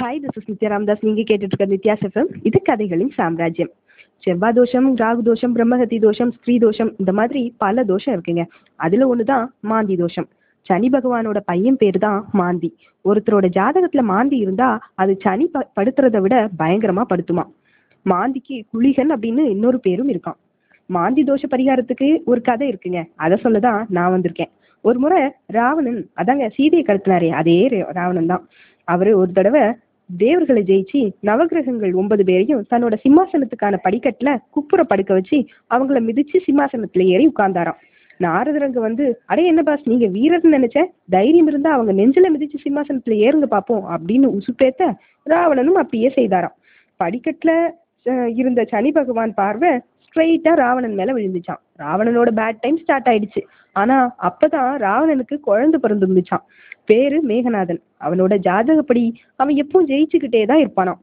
hi this is Nithya Ramadas நீங்க கேட்டுட்டு இருக்க நித்யா எஃப்எம் இது கதைகளின் சாம்ராஜ்யம் செவ்வாய் தோஷம் ராகு தோஷம் பிரம்மஹத்தி தோஷம் ஸ்ரீ தோஷம் இந்த மாதிரி பல தோஷம் இருக்குங்க அதுல ஒண்ணுதான் மாந்தி தோஷம் சனி பகவானோட பையன் பேர் தான் மாந்தி ஒருத்தரோட ஜாதகத்துல மாந்தி இருந்தா அது சனி ப- படுத்துறதை விட பயங்கரமா படுத்துமா மாந்திக்கு குளிகன் அப்படின்னு இன்னொரு பேரும் இருக்கான் மாந்தி தோஷ பரிகாரத்துக்கு ஒரு கதை இருக்குங்க அதை சொல்லதான் நான் வந்திருக்கேன் ஒரு முறை ராவணன் அதாங்க சீதையை கடத்தினாரே அதே ரே- ராவணன் தான் அவரு ஒரு தடவை தேவர்களை ஜெயிச்சு நவகிரகங்கள் ஒன்பது பேரையும் தன்னோட சிம்மாசனத்துக்கான படிக்கட்டுல குப்புற படுக்க வச்சு அவங்கள மிதிச்சு சிம்மாசனத்துல ஏறி உட்கார்ந்தாராம் நாரதரங்க வந்து அடே என்ன பாஸ் நீங்க வீரர்னு நினைச்சேன் தைரியம் இருந்தா அவங்க நெஞ்சில மிதிச்சு சிம்மாசனத்துல ஏறுங்க பாப்போம் அப்படின்னு உசுப்பேத்த ராவணனும் அப்படியே செய்தாராம் படிக்கட்டுல அஹ், இருந்த சனி பகவான் பார்வை ஸ்ட்ரெயிட்டா ராவணன் மேல விழுந்துச்சான் ராவணனோட பேட் டைம் ஸ்டார்ட் ஆயிடுச்சு ஆனா அப்பதான் ராவணனுக்கு குழந்தை பிறந்துருந்துச்சான் பேரு மேகநாதன் அவனோட ஜாதகப்படி அவன் எப்பவும் ஜெயிச்சுக்கிட்டே தான் இருப்பானாம்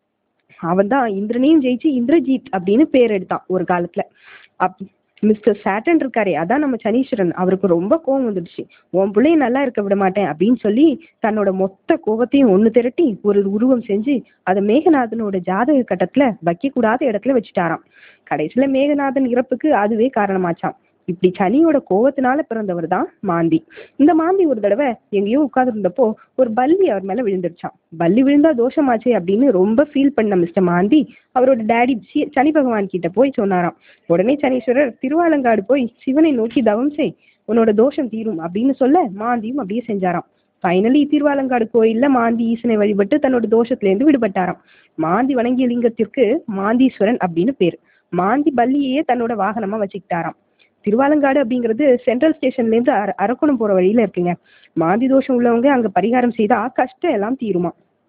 அவன் தான் இந்திரனையும் ஜெயிச்சு இந்திரஜீத் அப்படின்னு பேர் எடுத்தான் ஒரு காலத்துல அப் மிஸ்டர் சாட்டன் இருக்காரே அதான் நம்ம சனீஸ்வரன் அவருக்கு ரொம்ப கோவம் வந்துடுச்சு உன் பிள்ளைய நல்லா இருக்க விட மாட்டேன் அப்படின்னு சொல்லி தன்னோட மொத்த கோவத்தையும் ஒண்ணு திரட்டி ஒரு உருவம் செஞ்சு அதை மேகநாதனோட ஜாதக கட்டத்துல வைக்க கூடாத இடத்துல வச்சுட்டாராம் கடைசியில மேகநாதன் இறப்புக்கு அதுவே காரணமாச்சாம் இப்படி சனியோட கோவத்தினால பிறந்தவர் தான் மாந்தி இந்த மாந்தி ஒரு தடவை எங்கேயோ உட்கார்ந்துருந்தப்போ ஒரு பல்லி அவர் மேல விழுந்துருச்சான் பல்லி விழுந்தா தோஷமாச்சே அப்படின்னு ரொம்ப ஃபீல் பண்ண மிஸ்டர் மாந்தி அவரோட டேடி சி- சனி பகவான் கிட்ட போய் சொன்னாராம் உடனே சனீஸ்வரர் திருவாலங்காடு போய் சிவனை நோக்கி தவம் செய் உன்னோட தோஷம் தீரும் அப்படின்னு சொல்ல மாந்தியும் அப்படியே செஞ்சாராம் ஃபைனலி திருவாலங்காடு கோயில்ல மாந்தி ஈசனை வழிபட்டு தன்னோட தோஷத்துல இருந்து விடுபட்டாராம் மாந்தி வணங்கிய லிங்கத்திற்கு மாந்தீஸ்வரன் அப்படின்னு பேர் மாந்தி பல்லியையே தன்னோட வாகனமா வச்சுக்கிட்டாராம் திருவாலங்காடு அப்படிங்கிறது சென்ட்ரல் ஸ்டேஷன்ல இருந்து அர- அரக்கோணம் போற வழியில இருக்குங்க மாந்தி தோஷம் உள்ளவங்க அங்க பரிகாரம் செய்தா கஷ்டம் எல்லாம் தீருமா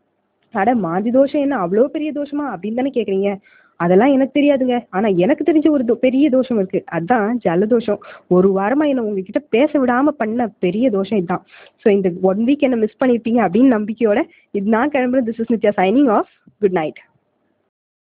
அட மாந்தி தோஷம் என்ன அவ்வளோ பெரிய தோஷமா அப்படின்னு தானே கேக்குறீங்க அதெல்லாம் எனக்கு தெரியாதுங்க ஆனா எனக்கு தெரிஞ்ச ஒரு தோ- பெரிய தோஷம் இருக்கு அதான் ஜலதோஷம் ஒரு வாரமா என்ன உங்ககிட்ட பேச விடாம பண்ண பெரிய தோஷம் இதுதான் ஸோ இந்த ஒன் வீக் என்ன மிஸ் பண்ணிருப்பீங்க அப்படின்னு நம்பிக்கையோட இது நான் கிளம்புறேன் this is Nithya signing off good night